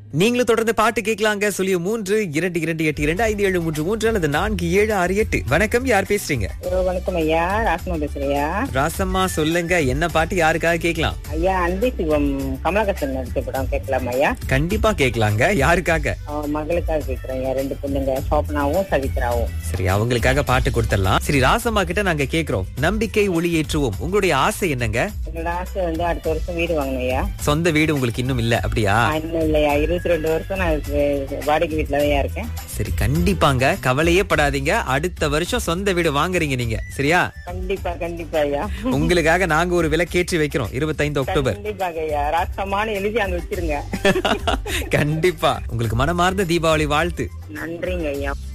நீங்களும் தொடர்ந்து பாட்டு கேட்கலாங்க சொல்லிய மூன்று இரண்டு இரண்டு எட்டு இரண்டு ஐந்து ஏழு மூன்று மூன்று அல்லது நான்கு ஏழு ஆறு எட்டு வணக்கம் யார் பேசுறீங்க ஹலோ வணக்கம் ஐயா ராசமா பேசுறியா ராசம்மா சொல்லுங்க என்ன பாட்டு யாருக்காக கேட்கலாம் ஐயா அன்பு சிவம் கமலஹாசன் நடிச்ச படம் கேட்கலாம் ஐயா கண்டிப்பா கேட்கலாங்க யாருக்காக அவன் மகளுக்காக கேட்கிறேன் ஐயா ரெண்டு பொண்ணுங்க சோபனாவும் சவித்ராவும் சரி அவங்களுக்காக பாட்டு கொடுத்துடலாம் சரி ராசம்மா கிட்ட நாங்க கேக்குறோம் நம்பிக்கை ஒளி ஏற்றுவோம் உங்களுடைய ஆசை என்னங்க என்னோட ஆசை வந்து அடுத்த வருஷம் வீடு வாங்கணும் ஐயா சொந்த வீடு உங்களுக்கு இன்னும் இல்ல அப்படியா ஆ, இன்னும் இல்லையா இருபத்தி ரெண்டு வருஷம் நான் வே- வாடகை வீட்டுல தான் இருக்கேன் சரி கண்டிப்பாங்க கவலையே படாதீங்க அடுத்த வருஷம் சொந்த வீடு வாங்குறீங்க நீங்க சரியா கண்டிப்பா கண்டிப்பா ஐயா உங்களுக்காக நாங்க ஒரு விலக்கேற்றி வைக்கிறோம் இருபத்தைந்து அக்டோபர் கண்டிப்பாக ஐயா ராசமானு எழுதி அங்க வச்சிருங்க கண்டிப்பா உங்களுக்கு மனமார்ந்த தீபாவளி வாழ்த்து நன்றிங்க ஐயா